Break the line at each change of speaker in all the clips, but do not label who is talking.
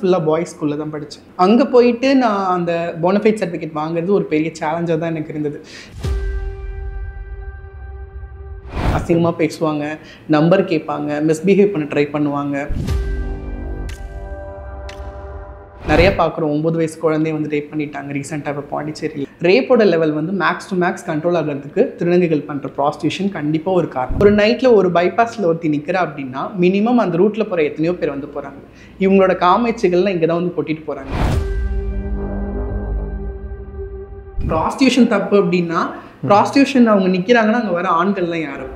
ஃபுல்லாக பாய்ஸ் ஸ்கூலில் தான் படித்தேன் அங்கே போயிட்டு நான் அந்த போனஃபைட் சர்டிஃபிகேட் வாங்குறது ஒரு பெரிய சேலஞ்சாக தான் எனக்கு இருந்தது அசிங்கமாக பேசுவாங்க நம்பர் கேட்பாங்க மிஸ்பிஹேவ் பண்ண ட்ரை பண்ணுவாங்க நிறைய பார்க்குறோம் ஒம்பது வயசு குழந்தைய வந்து ரேப் பண்ணிட்டாங்க ரீசெண்டாக இப்போ பாண்டிச்சேரியில் ரேப்போட லெவல் வந்து மேக்ஸ் டு மேக்ஸ் கண்ட்ரோல் ஆகிறதுக்கு திருநங்கைகள் பண்ணுற ப்ராஸ்டியூஷன் கண்டிப்பாக ஒரு காரணம் ஒரு நைட்டில் ஒரு பைபாஸில் ஒருத்தி நிற்கிறா அப்படின்னா மினிமம் அந்த ரூட்டில் போகிற எத்தனையோ பேர் வந்து போகிறாங்க இவங்களோட காமெச்சுகள்லாம் இங்கே தான் வந்து கொட்டிட்டு போகிறாங்க ப்ராஸ்டியூஷன் தப்பு அப்படின்னா ப்ராஸ்டியூஷன் அவங்க நிற்கிறாங்கன்னா அங்கே வர ஆண்கள்லாம் யாரும்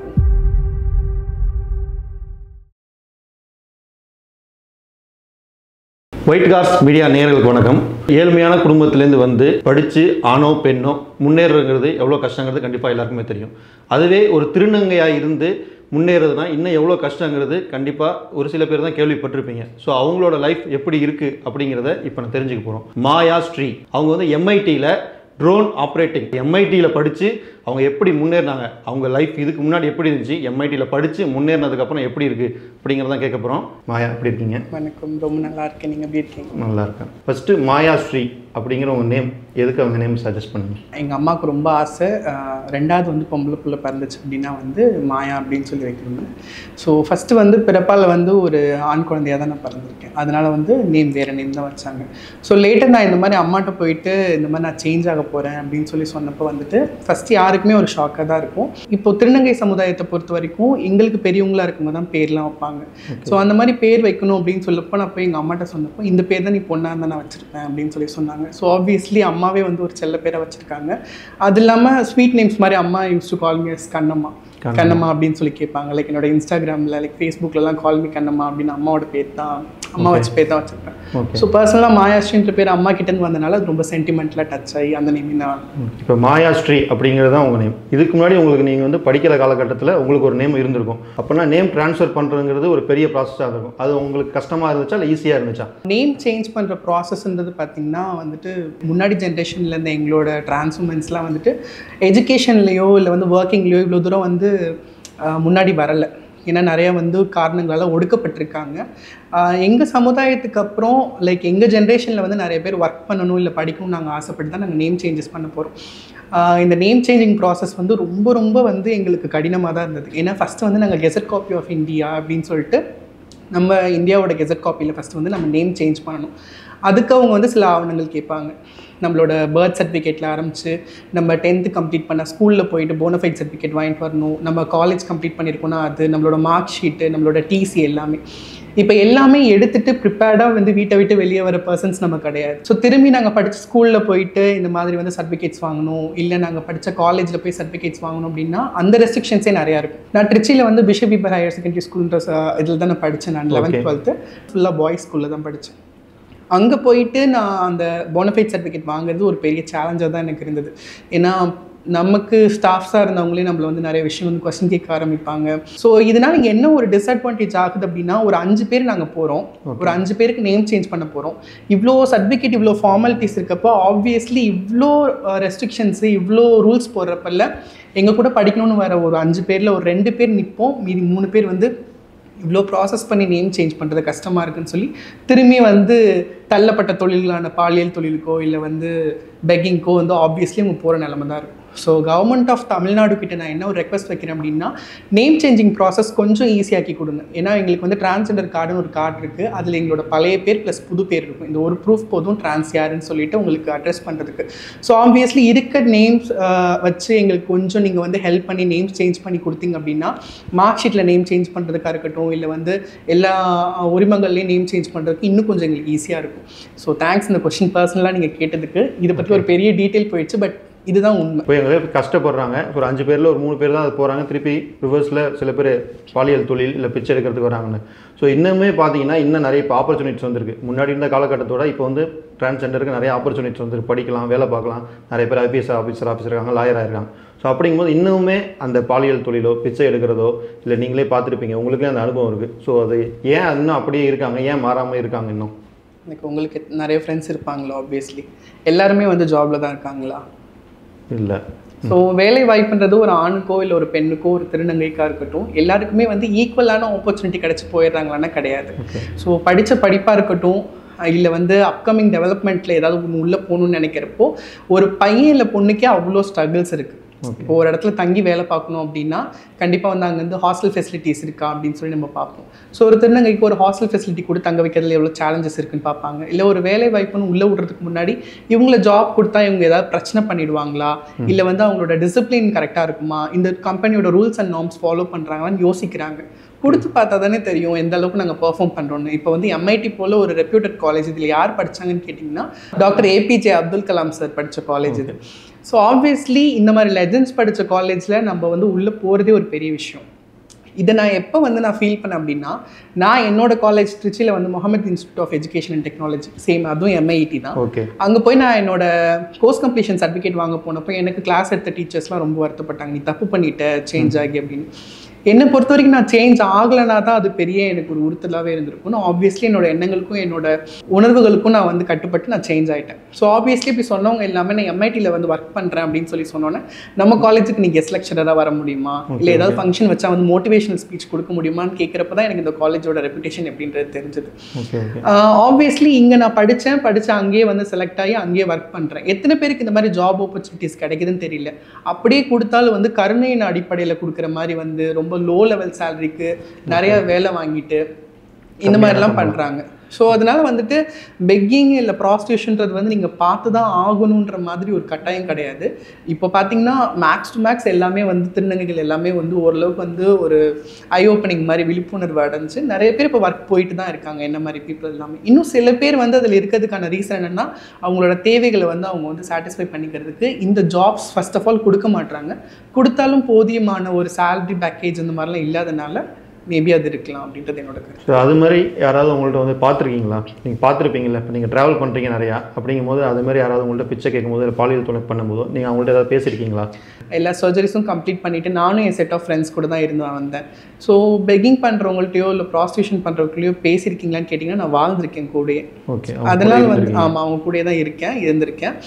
ஒயிட் கார்ஸ் மீடியா நேயர்களுக்கு வணக்கம் ஏழ்மையான குடும்பத்திலேருந்து வந்து படித்து ஆணோ பெண்ணோ முன்னேறுங்கிறது எவ்வளோ கஷ்டங்கிறது கண்டிப்பாக எல்லாருக்குமே தெரியும் அதுவே ஒரு திருநங்கையாக இருந்து முன்னேறதுனா இன்னும் எவ்வளோ கஷ்டங்கிறது கண்டிப்பாக ஒரு சில பேர் தான் கேள்விப்பட்டிருப்பீங்க ஸோ அவங்களோட லைஃப் எப்படி இருக்குது அப்படிங்கிறத இப்போ நான் தெரிஞ்சுக்க போகிறோம் மாயா ஸ்ரீ அவங்க வந்து எம்ஐடியில் ட்ரோன் ஆப்ரேட்டிங் எம்ஐடியில் படித்து அவங்க எப்படி முன்னேறினாங்க அவங்க லைஃப் இதுக்கு முன்னாடி எப்படி இருந்துச்சு எம்ஐடியில் படித்து முன்னேறினதுக்கப்புறம் எப்படி இருக்குது அப்படிங்கிறதான் கேட்க போகிறோம் மாயா எப்படி இருக்கீங்க
வணக்கம் ரொம்ப நல்லா இருக்கேன் நீங்கள் எப்படி இருக்கீங்க
நல்லா இருக்கேன் ஃபஸ்ட்டு மாயா ஸ்ரீ அப்படிங்கிற உங்கள் நேம் எதுக்கு அவங்க நேம் சஜஸ்ட் பண்ணுங்க
எங்கள் அம்மாவுக்கு ரொம்ப ஆசை ஆஹ் ரெண்டாவது வந்து பொம்பளை புள்ள பிறந்துச்சு அப்படின்னா வந்து மாயா அப்படின்னு சொல்லி வைக்கணும் ஸோ ஃபஸ்ட்டு வந்து பிறப்பால் வந்து ஒரு ஆண் குழந்தையாக தான் நான் பிறந்திருக்கேன் அதனால் வந்து நேம் வேறு நேம் தான் வச்சாங்க ஸோ லேட்டர் நான் இந்த மாதிரி அம்மாட்ட போயிட்டு இந்த மாதிரி நான் சேஞ்ச் ஆக போகிறேன் அப்படின்னு சொல்லி சொன்னப்போ வந்துட்டு ஃபஸ்ட்டு யாருக்குமே ஒரு ஷாக்காக தான் இருக்கும் இப்போ திருநங்கை சமுதாயத்தை பொறுத்த வரைக்கும் எங்களுக்கு பெரியவங்களா இருக்கவங்க தான் பேர்லாம் வைப்பாங்க ஸோ அந்த மாதிரி பேர் வைக்கணும் அப்படின்னு சொல்லப்போ நான் போய் எங்கள் அம்மாட்ட சொன்னப்போ இந்த பேர் தான் நீ பொண்ணாக இருந்தால் நான் வச்சுருப்பேன் அப்படின்னு சொல்லி சொன்னாங்க ஸோ ஆப்வியஸ்லி அம்மாவே வந்து ஒரு செல்ல பேரை வச்சுருக்காங்க அது இல்லாமல் ஸ்வீட் நேம்ஸ் மாதிரி அம்மா use to call me as Kannamma Kannamma அப்படின்னு சொல்லி கேட்பாங்க லைக் என்னோட இன்ஸ்டாகிராமில் லைக் ஃபேஸ்புக்லலாம் கால் மீ கண்ணம்மா அப்படின்னு அம்மாவோட பேர் தான் அம்மா வச்ச பேர் தான் வச்சுருப்பேன்
ஓகே
ஸோ பர்சனலாக மாயாஸ்ரீன்ற பேர் அம்மா கிட்டேருந்து வந்தனால அது ரொம்ப சென்டிமெண்ட்டில் டச் ஆகி அந்த நேம் நான்
இப்போ மாயா ஸ்ரீ அப்படிங்கிறது தான் உங்கள் நேம் இதுக்கு முன்னாடி உங்களுக்கு நீங்கள் வந்து படிக்கிற காலகட்டத்தில் உங்களுக்கு ஒரு நேம் இருந்திருக்கும் அப்படின்னா நேம் ட்ரான்ஸ்ஃபர் பண்ணுறதுங்கிறது ஒரு பெரிய ப்ராசஸாக இருக்கும் அது உங்களுக்கு கஷ்டமாக இருந்துச்சா இல்லை ஈஸியாக இருந்துச்சா
நேம் சேஞ்ச் பண்ணுற ப்ராசஸ்ன்றது பார்த்திங்கன்னா வந்துட்டு முன்னாடி ஜென்ரேஷனில் இருந்த எங்களோட டிரான்ஸ்ஃபர்மெண்ட்ஸ்லாம் வந்துட்டு எஜுகேஷன்லேயோ இல்லை வந்து ஒர்க்கிங்லேயோ இவ்வளோ தூரம் வந்து ஆஹ், முன்னாடி வரலை ஏன்னா நிறையா வந்து காரணங்களால் ஒடுக்கப்பட்டிருக்காங்க எங்கள் சமுதாயத்துக்கு அப்புறம் லைக் எங்கள் ஜென்ரேஷனில் வந்து நிறைய பேர் ஒர்க் பண்ணணும் இல்லை படிக்கணும்னு நாங்கள் ஆசைப்பட்டு தான் நாங்கள் நேம் சேஞ்சஸ் பண்ண போகிறோம் இந்த நேம் சேஞ்சிங் ப்ராசஸ் வந்து ரொம்ப ரொம்ப வந்து எங்களுக்கு கடினமாக தான் இருந்தது ஏன்னா ஃபஸ்ட்டு வந்து நாங்கள் கெசட் காப்பி ஆஃப் இந்தியா அப்படின்னு சொல்லிட்டு நம்ம இந்தியாவோட கெசட் காப்பியில் ஃபஸ்ட்டு வந்து நம்ம நேம் சேஞ்ச் பண்ணணும் அதுக்கு அவங்க வந்து சில ஆவணங்கள் கேட்பாங்க நம்மளோட பர்த் சர்டிஃபிகேட்டில் ஆரம்பித்து நம்ம டென்த்து கம்ப்ளீட் பண்ண ஸ்கூலில் போயிட்டு போனஃபைட் சர்டிஃபிகேட் வாங்கிட்டு வரணும் நம்ம காலேஜ் கம்ப்ளீட் பண்ணியிருக்கோம்னா அது நம்மளோட மார்க் ஷீட்டு நம்மளோட டிசி எல்லாமே இப்போ எல்லாமே எடுத்துட்டு ப்ரிப்பேர்டாக வந்து வீட்டை விட்டு வெளியே வர பர்சன்ஸ் நம்ம கிடையாது ஸோ திரும்பி நாங்கள் படித்த ஸ்கூலில் போயிட்டு இந்த மாதிரி வந்து சர்டிஃபிகேட்ஸ் வாங்கணும் இல்லை நாங்கள் படித்த காலேஜில் போய் சர்டிஃபிகேட்ஸ் வாங்கணும் அப்படின்னா அந்த ரெஸ்ட்ரிக்ஷன்ஸே நிறையா இருக்கும் நான் ட்ரிச்சியில் வந்து பிஷப் பீப்பர் ஹையர் செகண்டரி ஸ்கூல்ன்ற இதில் தான் நான் படித்தேன் நான் லெவன்த் டுவெல்த்து ஃபுல்லாக பாய்ஸ் ஸ்கூலில் தான் படித்தேன் அங்கே போயிட்டு நான் அந்த போனஃபைட் சர்டிஃபிகேட் வாங்குறது ஒரு பெரிய சேலஞ்சாக தான் எனக்கு இருந்தது ஏன்னா நமக்கு ஸ்டாஃப்ஸாக இருந்தவங்களே நம்மள வந்து நிறைய விஷயம் வந்து கொஸ்டின் கேட்க ஆரம்பிப்பாங்க ஸோ இதனால் இங்கே என்ன ஒரு டிஸ்அட்வான்டேஜ் ஆகுது அப்படின்னா ஒரு அஞ்சு பேர் நாங்கள் போகிறோம் ஒரு அஞ்சு பேருக்கு நேம் சேஞ்ச் பண்ண போகிறோம் இவ்வளோ சர்டிஃபிகேட் இவ்வளோ ஃபார்மாலிட்டிஸ் இருக்கப்போ ஆப்வியஸ்லி இவ்வளோ ரெஸ்ட்ரிக்ஷன்ஸு இவ்வளோ ரூல்ஸ் போடுறப்பல்ல எங்கள் கூட படிக்கணும்னு வர ஒரு அஞ்சு பேரில் ஒரு ரெண்டு பேர் நிற்போம் மீதி மூணு பேர் வந்து இவ்வளோ ப்ராசஸ் பண்ணி நேம் சேஞ்ச் பண்ணுறது கஷ்டமாக இருக்குன்னு சொல்லி திரும்பி வந்து தள்ளப்பட்ட தொழில்களான பாலியல் தொழிலுக்கோ இல்லை வந்து பெக்கிங்க்கோ வந்து ஆப்வியஸ்லி அவங்க போகிற நிலமை தான் இருக்கும் ஸோ கவர்மெண்ட் ஆஃப் தமிழ்நாடு கிட்ட நான் என்ன ஒரு ரெக்வஸ்ட் வைக்கிறேன் அப்படின்னா நேம் சேஞ்சிங் ப்ராசஸ் கொஞ்சம் ஈஸியாக்கி கொடுங்க ஏன்னா எங்களுக்கு வந்து டிரான்ஸ்ஜெண்டர் கார்டுன்னு ஒரு கார்டு இருக்குது அதில் எங்களோட பழைய பேர் ப்ளஸ் புது பேர் இருக்கும் இந்த ஒரு ப்ரூஃப் போதும் ட்ரான்ஸ் யாருன்னு சொல்லிட்டு உங்களுக்கு அட்ரஸ் பண்ணுறதுக்கு ஸோ ஆப்வியஸ்லி இருக்க நேம்ஸ் வச்சு எங்களுக்கு கொஞ்சம் நீங்கள் வந்து ஹெல்ப் பண்ணி நேம்ஸ் சேஞ்ச் பண்ணி கொடுத்தீங்க அப்படின்னா மார்க் ஷீட்டில் நேம் சேஞ்ச் பண்ணுறதுக்காக இருக்கட்டும் இல்லை வந்து எல்லா உரிமங்கள்லேயும் நேம் சேஞ்ச் பண்ணுறதுக்கு இன்னும் கொஞ்சம் எங்களுக்கு ஈஸியாக இருக்கும் ஸோ தேங்க்ஸ் இந்த கொஷின் பர்சனலாக நீங்கள் கேட்டதுக்கு இதை பற்றி ஒரு பெரிய டீட்டெயில் போயிடுச்சு பட் இதுதான் உண்மை
இப்போ எங்கள் பேர் கஷ்டப்படுறாங்க ஒரு அஞ்சு பேரில் ஒரு மூணு பேர் தான் அது போகிறாங்க திருப்பி ரிவர்ஸில் சில பேர் பாலியல் தொழில் இல்லை பிச்சை எடுக்கிறதுக்கு வராங்கன்னு ஸோ இன்னுமே பார்த்தீங்கன்னா இன்னும் நிறைய இப்போ ஆப்பர்ச்சுனிட்டிஸ் வந்திருக்கு முன்னாடி இருந்த காலகட்டத்தோட இப்போ வந்து டிரான்ஸ்ஜெண்டருக்கு நிறைய ஆப்பர்ச்சுனிட்டிஸ் வந்துருக்கு படிக்கலாம் வேலை பார்க்கலாம் நிறைய பேர் ஐபிஎஸ் ஆஃபீஸர் ஆஃபீஸர் இருக்காங்க லாயர் ஆயிருக்காங்க ஸோ அப்படிங்கும்போது இன்னுமே அந்த பாலியல் தொழிலோ பிச்சை எடுக்கிறதோ இல்லை நீங்களே பார்த்துருப்பீங்க உங்களுக்கே அந்த அனுபவம் இருக்குது ஸோ அது ஏன் இன்னும் அப்படியே இருக்காங்க ஏன் மாறாமல் இருக்காங்க இன்னும்
எனக்கு உங்களுக்கு நிறைய ஃப்ரெண்ட்ஸ் இருப்பாங்களா ஆப்வியஸ்லி எல்லாருமே வந்து ஜாப்ல தான் இருக்காங்களா
இல்லை
ஸோ வேலை வாய்ப்புன்றது ஒரு ஆணுக்கோ இல்லை ஒரு பெண்ணுக்கோ ஒரு திருநங்கைக்கா இருக்கட்டும் எல்லாருக்குமே வந்து ஈக்குவலான ஆப்பர்ச்சுனிட்டி கிடச்சி போயிடுறாங்களான்னா கிடையாது ஸோ படித்த படிப்பாக இருக்கட்டும் இல்லை வந்து அப்கமிங் டெவலப்மெண்ட்டில் ஏதாவது ஒன்று உள்ளே போகணும்னு நினைக்கிறப்போ ஒரு பையன் இல்லை பொண்ணுக்கே அவ்வளோ ஸ்ட்ரகிள்ஸ் இருக்குது இப்போ ஒரு இடத்துல தங்கி வேலை பார்க்கணும் அப்படின்னா கண்டிப்பாக வந்து அங்கே வந்து ஹாஸ்டல் ஃபெசிலிட்டிஸ் இருக்கா அப்படின்னு சொல்லி நம்ம பார்ப்போம் ஸோ ஒரு திருநங்கைக்கு ஒரு ஹாஸ்டல் ஃபெசிலிட்டி கூட தங்க வைக்கிறதுல எவ்வளோ சேலஞ்சஸ் இருக்குன்னு பார்ப்பாங்க இல்லை ஒரு வேலை வாய்ப்புன்னு உள்ளே விடுறதுக்கு முன்னாடி இவங்கள ஜாப் கொடுத்தா இவங்க ஏதாவது பிரச்சனை பண்ணிடுவாங்களா இல்லை வந்து அவங்களோட டிசிப்ளின் கரெக்டாக இருக்குமா இந்த கம்பெனியோட ரூல்ஸ் அண்ட் நார்ம்ஸ் ஃபாலோ பண்ணுறாங்களான்னு யோசிக்கிறாங்க கொடுத்து பார்த்தா தானே தெரியும் எந்த அளவுக்கு நாங்கள் பெர்ஃபார்ம் பண்ணுறோன்னு இப்போ வந்து எம்ஐடி போல ஒரு ரெப்யூட்டட் காலேஜ் இதில் யார் படிச்சாங்கன்னு கேட்டிங்கன்னா doctor APJ Abdul Kalam sir படித்த காலேஜ் இது ஸோ ஆப்வியஸ்லி இந்த மாதிரி லெஜண்ட்ஸ் படித்த காலேஜில் நம்ம வந்து உள்ளே போகிறதே ஒரு பெரிய விஷயம் இதை நான் எப்போ வந்து நான் ஃபீல் பண்ணேன் அப்படின்னா நான் என்னோட காலேஜ் திருச்சியில் வந்து Mohamed institute of education and technology same அதுவும் எம்ஐடி தான்
ஓகே
அங்கே போய் நான் என்னோட கோர்ஸ் கம்ப்ளீஷன் சர்டிஃபிகேட் வாங்க போனப்போ எனக்கு கிளாஸ் எடுத்த டீச்சர்ஸ்லாம் ரொம்ப வருத்தப்பட்டாங்க நீ தப்பு பண்ணிட்ட சேஞ்ச் ஆகி அப்படின்னு என்னை பொறுத்த வரைக்கும் நான் சேஞ்ச் ஆகலைனா தான் அது பெரிய எனக்கு ஒரு உறுத்தலாகவே இருந்திருக்கும் நான் ஆப்வியஸ்லி என்னோட எண்ணங்களுக்கும் என்னோட உணர்வுகளுக்கும் நான் வந்து கட்டுப்பட்டு நான் சேஞ்ச் ஆகிட்டேன் ஸோ ஆப்வியஸ்லி இப்படி சொன்னவங்க எல்லாமே நான் எம்ஐடியில் வந்து ஒர்க் பண்ணுறேன் அப்படின்னு சொல்லி சொன்னோன்னே நம்ம காலேஜுக்கு நீ கெஸ்ட் லெக்சராக வர முடியுமா இல்லை ஏதாவது ஃபங்க்ஷன் வச்சா வந்து மோட்டிவேஷனல் ஸ்பீச் கொடுக்க முடியுமான்னு கேட்குறப்ப தான் எனக்கு இந்த காலேஜோட ரெப்புடேஷன் எப்படின்றது தெரிஞ்சது
ஓகே ஓகே
ஆப்வியஸ்லி இங்கே நான் படித்தேன் படித்து அங்கேயே வந்து செலக்ட் ஆகி அங்கேயே ஒர்க் பண்ணுறேன் எத்தனை பேருக்கு இந்த மாதிரி ஜாப் ஆப்பர்ச்சுனிட்டிஸ் கிடைக்குதுன்னு தெரியல அப்படியே கொடுத்தாலும் வந்து கருணையின் அடிப்படையில் கொடுக்குற மாதிரி வந்து ரொம்ப லோ லெவல் சேலரிக்கு நிறைய வேலை வாங்கிட்டு இந்த மாதிரிலாம் பண்ணுறாங்க ஸோ அதனால வந்துட்டு பெக்கிங் இல்லை ப்ராஸ்டியூஷன்றது வந்து நீங்கள் பார்த்து தான் ஆகணுன்ற மாதிரி ஒரு கட்டாயம் கிடையாது இப்போ பார்த்தீங்கன்னா மேக்ஸ் டு மேக்ஸ் எல்லாமே வந்து திருநங்கைகள் எல்லாமே வந்து ஓரளவுக்கு வந்து ஒரு ஐ ஓப்பனிங் மாதிரி விழிப்புணர்வு அடைஞ்சு நிறைய பேர் இப்போ ஒர்க் போயிட்டு தான் இருக்காங்க என்ன மாதிரி பீப்புள் எல்லாமே இன்னும் சில பேர் வந்து அதில் இருக்கிறதுக்கான ரீசன் என்னென்னா அவங்களோட தேவைகளை வந்து அவங்க வந்து சாட்டிஸ்ஃபை பண்ணிக்கிறதுக்கு இந்த ஜாப்ஸ் ஃபர்ஸ்ட் ஆஃப் ஆல் கொடுக்க மாட்றாங்க கொடுத்தாலும் போதியமான ஒரு salary பேக்கேஜ் இந்த மாதிரிலாம் இல்லாதனால மேபி அது இருக்கலாம் அப்படின்றது என்னோட கருத்து
ஸோ அது மாதிரி யாராவது உங்கள்ட்ட வந்து பார்த்துருக்கீங்களா நீங்கள் பார்த்துருப்பீங்களா இப்போ நீங்கள் ட்ராவல் பண்ணுறீங்க நிறையா அப்படிங்கும் போது அது மாதிரி யாராவது உங்கள்ட்ட பிச்சை கேட்கும்போது இல்லை பாலியல் தொழில் பண்ணும்போது நீங்கள் அவங்கள்ட்ட ஏதாவது பேசியிருக்கீங்களா
எல்லா சர்ஜரிஸும் கம்ப்ளீட் பண்ணிவிட்டு நானும் என் செட் ஆஃப் ஃப்ரெண்ட்ஸ் கூட தான் இருந்து வந்தேன் ஸோ பெக்கிங் பண்ணுறவங்கள்ட்டையோ இல்லை ப்ராஸ்டியூஷன் பண்ணுறவங்களையோ பேசியிருக்கீங்களான்னு கேட்டிங்கன்னா நான் வாழ்ந்திருக்கேன் கூடயே
ஓகே
அதனால வந்து ஆமாம் அவங்க கூடயே தான் இருக்கேன் இருந்திருக்கேன்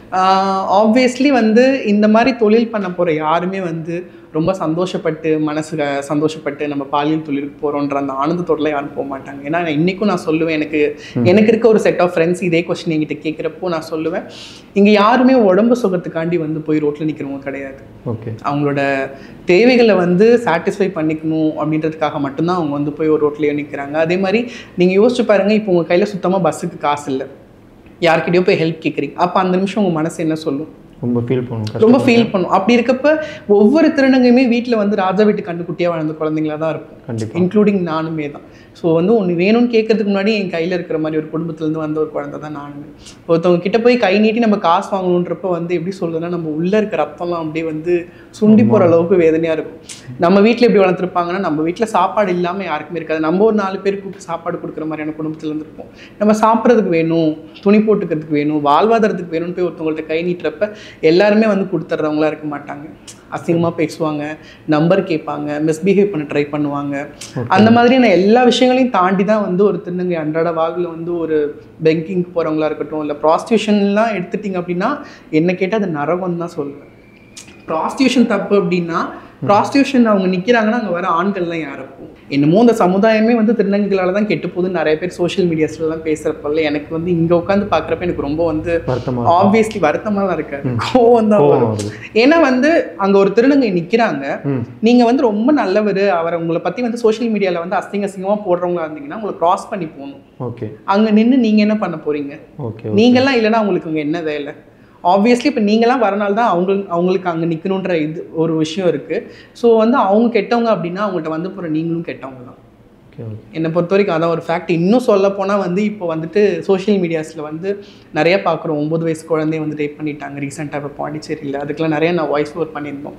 ஆப்வியஸ்லி வந்து இந்த மாதிரி தொழில் பண்ண போகிற யாருமே வந்து ரொம்ப சந்தோஷப்பட்டு மனசு க- சந்தோஷப்பட்டு நம்ம பாலியல் தொழிலுக்கு போகிறோன்ற அந்த ஆனந்தத்தோடலாம் யாரும் போக மாட்டாங்க ஏன்னா நான் இன்றைக்கும் நான் சொல்லுவேன் எனக்கு எனக்கு இருக்க ஒரு செட் ஆஃப் ஃப்ரெண்ட்ஸ் இதே கொஸ்டின் என்கிட்ட கேட்குறப்போ நான் சொல்லுவேன் இங்கே யாருமே உடம்பு சுகத்துக்காண்டி வந்து போய் ரோட்டில் நிற்கிறவங்க கிடையாது
ஓகே
அவங்களோட தேவைகளை வந்து சாட்டிஸ்ஃபை பண்ணிக்கணும் அப்படின்றதுக்காக மட்டும்தான் அவங்க வந்து போய் ஒரு ரோட்லேயே நிற்கிறாங்க அதே மாதிரி நீங்கள் யோசிச்சு பாருங்கள் இப்போ உங்கள் கையில் சுத்தமாக பஸ்ஸுக்கு காசு இல்லை யார்கிட்டயோ போய் ஹெல்ப் கேட்குறீங்க அப்போ அந்த நிமிஷம் உங்கள் மனசு என்ன சொல்லும்
ரொம்ப ஃபீல் பண்ணும்
ரொம்ப ஃபீல் பண்ணும் அப்படி இருக்கப்ப ஒவ்வொரு திருநங்கையுமே வீட்டில் வந்து ராஜா வீட்டு கண்டுக்குட்டியாக வாழ்ந்த குழந்தைங்களா தான் இருக்கும்
கண்டிப்பாக
இன்க்ளூடிங் நானுமே தான் ஸோ வந்து ஒன்று வேணும்னு கேட்கறதுக்கு முன்னாடி என் கையில் இருக்கிற மாதிரி ஒரு குடும்பத்துலேருந்து வந்த ஒரு குழந்தை தான் நானுமே ஒருத்தவங்க கிட்ட போய் கை நீட்டி நம்ம காசு வாங்கணுன்றப்ப வந்து எப்படி சொல்றதுன்னா நம்ம உள்ளே இருக்க ரத்தம்லாம் அப்படியே வந்து சுண்டி போகிற அளவுக்கு வேதனையாக இருக்கும் நம்ம வீட்டில் எப்படி வளர்த்துருப்பாங்கன்னா நம்ம வீட்டில் சாப்பாடு இல்லாமல் யாருக்குமே இருக்காது நம்ம ஒரு நாலு பேர் கூப்பிட்டு சாப்பாடு கொடுக்குற மாதிரியான குடும்பத்துல இருந்து இருப்போம் நம்ம சாப்பிட்றதுக்கு வேணும் துணி போட்டுக்கிறதுக்கு வேணும் வாழ்வாதாரத்துக்கு வேணும்னு போய் ஒருத்தவங்கள்ட்ட கை நீட்டுறப்ப எல்லாருமே வந்து கொடுத்துட்றவங்களா இருக்க மாட்டாங்க அசிங்கமாக பேசுவாங்க நம்பர் கேட்பாங்க மிஸ்பிஹேவ் பண்ண ட்ரை பண்ணுவாங்க அந்த மாதிரியான எல்லா விஷயங்களையும் தாண்டி தான் வந்து ஒரு திருநங்கை அன்றாட வாழ்வில் வந்து ஒரு பெங்கிங்க்கு போகிறவங்களா இருக்கட்டும் இல்லை ப்ராஸ்டியூஷன்லாம் எடுத்துட்டிங்க அப்படின்னா என்ன கேட்டால் அது நரகம் தான் சொல்லுவேன் ப்ராஸ்டியூஷன் தப்பு அப்படின்னா ப்ராஸ்டியூஷன் அவங்க நிற்கிறாங்கன்னா அங்கே வர ஆண்கள்லாம் யாருக்கும் என்னமோ இந்த சமுதாயமே வந்து திருநங்கைகளால் தான் கெட்டு போகுதுன்னு நிறைய பேர் சோஷியல் மீடியாஸ்லாம் பேசுகிறப்பல்ல எனக்கு வந்து இங்கே உட்காந்து பார்க்குறப்ப எனக்கு ரொம்ப வந்து
வருத்தமாக
ஆப்வியஸ்லி வருத்தமாக தான் இருக்காது கோவம் தான்
கோவம்
வரும்
வருது
ஏன்னா வந்து அங்க ஒரு திருநங்கை நிக்கிறாங்க
ம்
நீங்க வந்து ரொம்ப நல்லவர் அவரை உங்களை பத்தி வந்து சோஷியல் மீடியால வந்து அசிங்க அசிங்கமா போடுறவங்களா இருந்தீங்கன்னா உங்களை கிராஸ் பண்ணி போகணும்
ஓகே
அங்க நின்னு நீங்க என்ன பண்ண போறீங்க
ஓகே
நீங்கெல்லாம் இல்லைன்னா உங்களுக்கு அங்க என்ன வேலை ஆப்வியஸ்லி இப்போ நீங்களாம் வரனால தான் அவங்க அவங்களுக்கு அங்கே நிற்கணுன்ற இது ஒரு விஷயம் இருக்குது ஸோ வந்து அவங்க கெட்டவங்க அப்படின்னா அவங்கள்ட்ட வந்து போகிற நீங்களும் கெட்டவங்க தான்
ஓகே ஓகே
என்னை பொறுத்த வரைக்கும் அதான் ஒரு ஃபேக்ட் இன்னும் சொல்ல போனால் வந்து இப்போ வந்துட்டு சோஷியல் மீடியாஸில் வந்து நிறைய பார்க்குறோம் ஒம்பது வயசு குழந்தைய வந்து ரேப் பண்ணிட்டாங்க ரீசெண்டாக இப்போ பாண்டிச்சேரியில் அதுக்கெல்லாம் நிறைய நான் வாய்ஸ் ஓவர் பண்ணியிருந்தோம்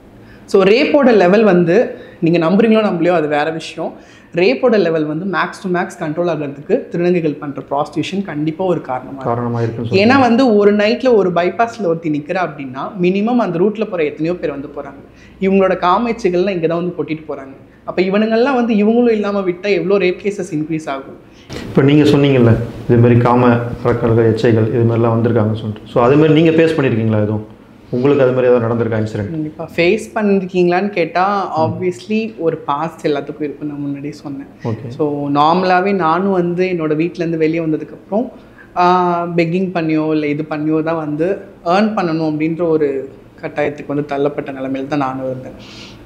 ஸோ ரேப்போட லெவல் வந்து நீங்கள் நம்புறீங்களோ நம்பலையோ அது வேற விஷயம் ரேப்போட லெவல் வந்து மேக்ஸ் டு மேக்ஸ் கண்ட்ரோல் ஆகிறதுக்கு திருநங்கைகள் பண்ணுற ப்ராஸ்டியூஷன் கண்டிப்பாக ஒரு காரணமாக
காரணமாக இருக்குன்னு சொல்லி
ஏன்னா வந்து ஒரு நைட்டில் ஒரு பைபாஸில் ஒருத்தி நிற்கிறா அப்படின்னா மினிமம் அந்த ரூட்டில் போகிற எத்தனையோ பேர் வந்து போகிறாங்க இவங்களோட காமெச்சுகள்லாம் இங்கே தான் வந்து கொட்டிட்டு போகிறாங்க அப்போ இவனுங்கள்லாம் வந்து இவங்களும் இல்லாமல் விட்டால் எவ்வளோ ரேப் கேசஸ் இன்க்ரீஸ் ஆகும்
இப்போ நீங்கள் சொன்னீங்கல்ல இது மாதிரி காம அரக்கர்கள் எச்சைகள் இது மாதிரிலாம் வந்திருக்காங்கன்னு சொல்லிட்டு ஸோ அது மாதிரி நீங்கள் ஃபேஸ் பண்ணியிருக்கீங்களா எதுவும் உங்களுக்கு அது மாதிரி ஏதாவது நடந்திருக்கா இன்சிடென்ட்
கண்டிப்பாக ஃபேஸ் பண்ணிருக்கீங்களான்னு கேட்டால் ஆப்வியஸ்லி ஒரு பாஸ்ட் எல்லாத்துக்கும் இருக்கும் நான் முன்னாடியே சொன்னேன்
ஓகே
ஸோ நார்மலாகவே நானும் வந்து என்னோட வீட்டிலேருந்து வெளியே வந்ததுக்கப்புறம் பெக்கிங் பண்ணியோ இல்லை இது பண்ணியோ தான் வந்து ஏர்ன் பண்ணணும் அப்படின்ற ஒரு கட்டாயத்துக்கு வந்து தள்ளப்பட்ட நிலைமையில தான் நானும் இருந்தேன்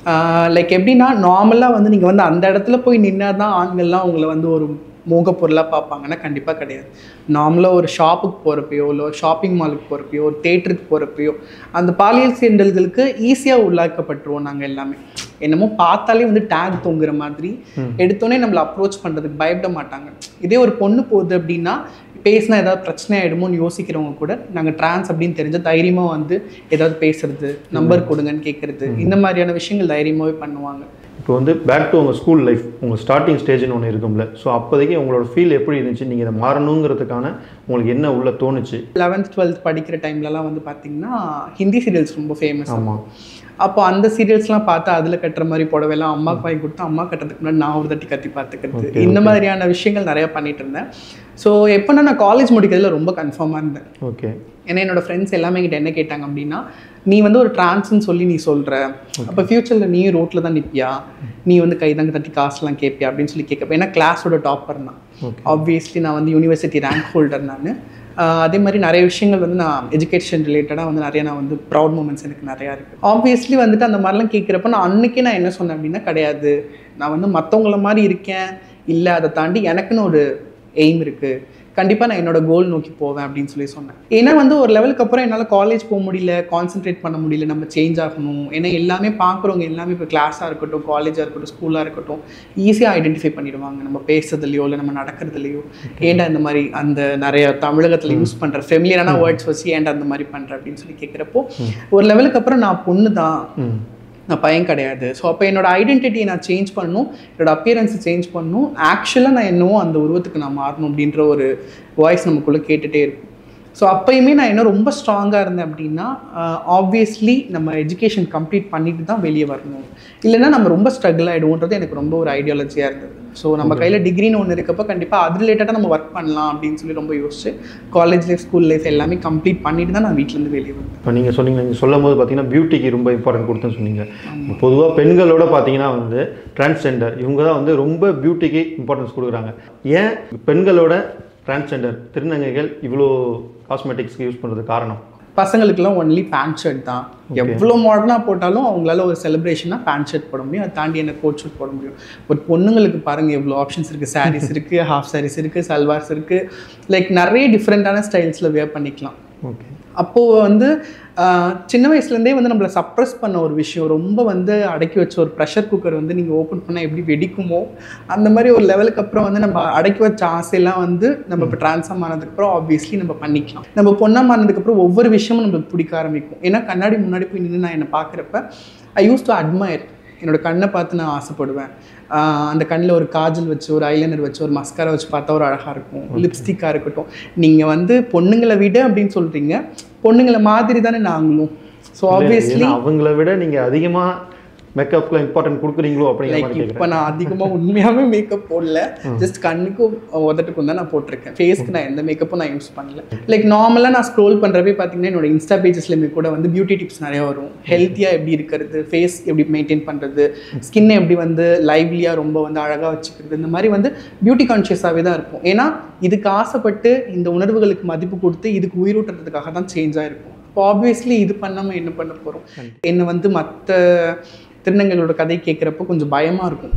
லைக் எப்படின்னா நார்மலாக வந்து நீங்கள் வந்து அந்த இடத்துல போய் நின்னா தான் ஆண்கள்லாம் உங்களை வந்து ஒரு மோக பொருளாக பார்ப்பாங்கன்னா கண்டிப்பாக கிடையாது நார்மலாக ஒரு ஷாப்புக்கு போகிறப்பையோ இல்லை ஒரு ஷாப்பிங் மாலுக்கு போகிறப்பையோ ஒரு தேட்டருக்கு போகிறப்பையோ அந்த பாலியல் சீண்டல்களுக்கு ஈஸியாக உள்ளாக்கப்பட்டுருவோம் நாங்கள் எல்லாமே என்னமோ பார்த்தாலே வந்து டேக் தொங்குற மாதிரி எடுத்தோடனே நம்மளை அப்ரோச் பண்ணுறதுக்கு பயப்பட மாட்டாங்க இதே ஒரு பொண்ணு போகுது அப்படின்னா பேசினா ஏதாவது பிரச்சனை ஆகிடுமோன்னு யோசிக்கிறவங்க கூட நாங்கள் ட்ரான்ஸ் அப்படின்னு தெரிஞ்ச தைரியமாக வந்து ஏதாவது பேசுறது நம்பர் கொடுங்கன்னு கேட்குறது இந்த மாதிரியான விஷயங்கள் தைரியமாகவே பண்ணுவாங்க
இப்போ வந்து பேக் டு உங்கள் ஸ்கூல் லைஃப் உங்கள் ஸ்டார்டிங் ஸ்டேஜ்னு ஒன்று இருக்கும்ல ஸோ அப்போதைக்கு உங்களோட ஃபீல் எப்படி இருந்துச்சு நீங்கள் இதை மாறணுங்கிறதுக்கான உங்களுக்கு என்ன உள்ள தோணுச்சு
லெவன்த் டுவெல்த் படிக்கிற டைம்லலாம் வந்து பார்த்தீங்கன்னா ஹிந்தி சீரியல்ஸ் ரொம்ப ஃபேமஸ்
ஆமாம்
அப்போ அந்த சீரியல்ஸ்லாம் பார்த்தா அதில் கட்டுற மாதிரி புடவைலாம் அம்மாக்கு வாங்கி கொடுத்து அம்மா கட்டுறதுக்கு முன்னாடி நான் ஒரு தட்டி கத்தி பார்த்துக்கிறது இந்த மாதிரியான விஷயங்கள் நிறைய பண்ணிட்டு இருந்தேன் ஸோ எப்போனா நான் காலேஜ் முடிக்கிறதுல ரொம்ப கன்ஃபார்மாக இருந்தேன்
ஓகே
ஏன்னா என்னோட ஃப்ரெண்ட்ஸ் எல்லாமே என்கிட்ட என்ன கேட்டாங்க அப்படின்னா நீ வந்து ஒரு டிரான்ஸ்னு சொல்லி நீ சொல்கிற அப்போ ஃப்யூச்சரில் நீ ரோட்டில் தான் நிற்பியா நீ வந்து கைதாங்க தட்டி காசுலாம் கேட்பியா அப்படின்னு சொல்லி கேட்கப்ப ஏன்னா கிளாஸோட டாப்பர் தான்
Okay.
ஆப்வியஸ்லி நான் வந்து யூனிவர்சிட்டி ரேங்க் ஹோல்டர் நான் அதே மாதிரி நிறைய விஷயங்கள் வந்து நான் எஜுகேஷன் ரிலேட்டடாக வந்து நிறைய நான் வந்து ப்ரௌட் மூமெண்ட்ஸ் எனக்கு நிறையா இருக்குது ஆப்வியஸ்லி வந்துட்டு அந்த மாதிரிலாம் கேட்குறப்ப நான் அன்னைக்கே நான் என்ன சொன்னேன் அப்படின்னா கிடையாது நான் வந்து மற்றவங்கள மாதிரி இருக்கேன் இல்லை அதை தாண்டி எனக்குன்னு ஒரு எய்ம் இருக்குது கண்டிப்பாக நான் என்னோட கோல் நோக்கி போவேன் அப்படின்னு சொல்லி சொன்னேன் ஏன்னா வந்து ஒரு லெவலுக்கு அப்புறம் என்னால் காலேஜ் போக முடியல கான்சென்ட்ரேட் பண்ண முடியல நம்ம சேஞ்ச் ஆகணும் ஏன்னா எல்லாமே பார்க்குறவங்க எல்லாமே இப்போ கிளாஸாக இருக்கட்டும் காலேஜாக இருக்கட்டும் ஸ்கூலாக இருக்கட்டும் ஈஸியாக ஐடென்டிஃபை பண்ணிடுவாங்க நம்ம பேசுறதுலையோ இல்லை நம்ம நடக்கிறதுலையோ ஏன்டா இந்த மாதிரி அந்த நிறைய தமிழகத்தில் யூஸ் பண்ணுற ஃபெமிலியரான வேர்ட்ஸ் வச்சு ஏன்டா அந்த மாதிரி பண்ணுற அப்படின்னு சொல்லி கேட்குறப்போ ஒரு லெவலுக்கு அப்புறம் நான் பொண்ணு தான்
ம்
நான் பையன் கிடையாது ஸோ அப்போ என்னோட ஐடென்டிட்டியை நான் சேஞ்ச் பண்ணணும் என்னோட அப்பியரன்ஸை சேஞ்ச் பண்ணணும் ஆக்சுவலாக நான் என்னவோ அந்த உருவத்துக்கு நான் மாறணும் அப்படின்ற ஒரு வாய்ஸ் நமக்குள்ளே கேட்டுகிட்டே இருக்கும் ஸோ அப்பயுமே நான் என்ன ரொம்ப ஸ்ட்ராங்காக இருந்தேன் அப்படின்னா ஆப்வியஸ்லி நம்ம எஜுகேஷன் கம்ப்ளீட் பண்ணிட்டு தான் வெளியே வரணும் இல்லைன்னா நம்ம ரொம்ப ஸ்ட்ரகிள் ஆகிடுவோன்றது எனக்கு ரொம்ப ஒரு ஐடியாலஜியாக இருந்தது ஸோ நம்ம கையில் டிகிரின்னு ஒன்று இருக்கப்போ கண்டிப்பாக அது ரிலேட்டடாக நம்ம ஒர்க் பண்ணலாம் அப்படின்னு சொல்லி ரொம்ப யோசிச்சு காலேஜ் லைஃப் ஸ்கூல் லைஃப் எல்லாமே கம்ப்ளீட் பண்ணிட்டு தான் நான் வீட்டிலேருந்து வெளியே வந்தேன்
இப்போ நீங்கள் சொன்னீங்க நீங்கள் சொல்லும் போது பார்த்தீங்கன்னா பியூட்டிக்கு ரொம்ப இம்பார்ட்டன்ட் கொடுத்தேன்னு சொன்னீங்க பொதுவாக பெண்களோட பார்த்தீங்கன்னா வந்து டிரான்ஸ்ஜெண்டர் இவங்க தான் வந்து ரொம்ப பியூட்டிக்கு இம்பார்ட்டன்ஸ் கொடுக்குறாங்க ஏன் பெண்களோட டிரான்ஸ்ஜெண்டர் திருநங்கைகள் இவ்வளோ காஸ்மெட்டிக்ஸ்க்கு யூஸ் பண்ணுறது காரணம்
பசங்களுக்குலாம் ஒன்லி பேண்ட் ஷர்ட் தான் எவ்வளோ மாடர்னாக போட்டாலும் அவங்களால ஒரு செலிப்ரேஷனாக பேண்ட் ஷர்ட் போட முடியும் அதை தாண்டி என்ன கோட் ஷர்ட் போட முடியும் ஒரு பொண்ணுங்களுக்கு பாருங்கள் எவ்வளோ ஆப்ஷன்ஸ் இருக்குது சாரீஸ் இருக்குது ஹாஃப் சாரீஸ் இருக்குது சல்வார்ஸ் இருக்குது லைக் நிறைய டிஃப்ரெண்ட்டான ஸ்டைல்ஸில் வேர் பண்ணிக்கலாம்
ஓகே
அப்போது வந்து ஆஹ், சின்ன வயசுலேருந்தே வந்து நம்மளை சப்ரஸ் பண்ண ஒரு விஷயம் ரொம்ப வந்து அடக்கி வச்ச ஒரு ப்ரெஷர் குக்கர் வந்து நீங்கள் ஓப்பன் பண்ணால் எப்படி வெடிக்குமோ அந்த மாதிரி ஒரு லெவலுக்கு அப்புறம் வந்து நம்ம அடக்கி வச்ச ஆசையெல்லாம் வந்து நம்ம இப்போ ட்ரான்ஸ்ஃபார்ம் ஆனதுக்கப்புறம் ஆப்வியஸ்லி நம்ம பண்ணிக்கலாம் நம்ம பொண்ணா மாறினதுக்கப்புறம் ஒவ்வொரு விஷயமும் நம்மளுக்கு பிடிக்க ஆரம்பிக்கும் ஏன்னா கண்ணாடி முன்னாடி போய் நின்று நான் என்னை பார்க்குறப்ப ஐ யூஸ் டு அட்மயர் என்னோட கண்ணை பார்த்து நான் ஆசைப்படுவேன் ஆஹ் அந்த கண்ணில் ஒரு காஜல் வச்சு ஒரு ஐலைனர் வச்சு ஒரு மஸ்காரா வச்சு பார்த்தா ஒரு அழகாக இருக்கும் லிப்ஸ்டிக்காக இருக்கட்டும் நீங்கள் வந்து பொண்ணுங்களை விட அப்படின்னு சொல்கிறீங்க பொண்ணுங்களை மாதிரி தானே நாங்களும் ஸோ ஆப்வியஸ்லி
ஏன்னா அவங்கள விட நீங்கள் அதிகமாக மேக்கப்க்குலாம் இம்பார்ட்டன்ட் கொடுக்குறீங்களோ அப்படிங்கிற
லைக்
மாதிரி
இப்போ
கேட்குறேன்
நான் அதிகமாக உண்மையாகவே மேக்கப் போடல ஜஸ்ட் கண்ணுக்கும் உதட்டுக்கும் தான் நான் போட்டிருக்கேன் ஃபேஸ்க்கு நான் எந்த மேக்கப்பும் நான் யூஸ் பண்ணல லைக் நார்மலாக நான் ஸ்க்ரோல் பண்ணுறப்பே பார்த்தீங்கன்னா என்னோட இன்ஸ்டா பேஜஸ்லையுமே கூட வந்து பியூட்டி டிப்ஸ் நிறைய வரும் ஹெல்த்தியாக எப்படி இருக்கிறது ஃபேஸ் எப்படி மெயின்டைன் பண்ணுறது ஸ்கின்னை எப்படி வந்து லைவ்லியாக ரொம்ப வந்து அழகாக வச்சுக்கிறது இந்த மாதிரி வந்து பியூட்டி கான்ஷியஸாகவே தான் இருக்கும் ஏன்னா இதுக்கு ஆசைப்பட்டு இந்த உணர்வுகளுக்கு மதிப்பு கொடுத்து இதுக்கு உயிரூட்டுறதுக்காக தான் சேஞ்ச் ஆகிருக்கும் இப்போ ஆப்வியஸ்லி இது பண்ணாமல் என்ன பண்ண போகிறோம் என்னை வந்து மற்ற திருநங்கைகளோட கதை கேட்குறப்போ கொஞ்சம் பயமாக இருக்கும்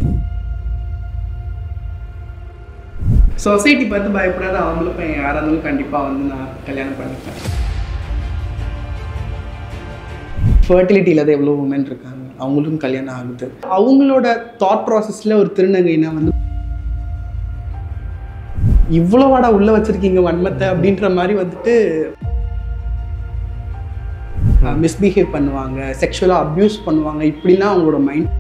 சொசைட்டி பார்த்து பயப்படாத அவங்களும் பையன் யாராக இருந்தாலும் கண்டிப்பாக வந்து நான் கல்யாணம் பண்ணிப்பேன் ஃபர்டிலிட்டி இல்லாத எவ்வளோ உமன் இருக்காங்க அவங்களுக்கும் கல்யாணம் ஆகுது அவங்களோட தாட் ப்ராசஸில் ஒரு திருநங்கைனா வந்து இவ்வளோவாடா உள்ள வச்சிருக்கீங்க வன்மத்தை அப்படின்ற மாதிரி வந்துட்டு மிஸ்பிஹேவ் பண்ணுவாங்க செக்ஷுவலாக அப்யூஸ் பண்ணுவாங்க இப்படிலாம் அவங்களோட மைண்ட்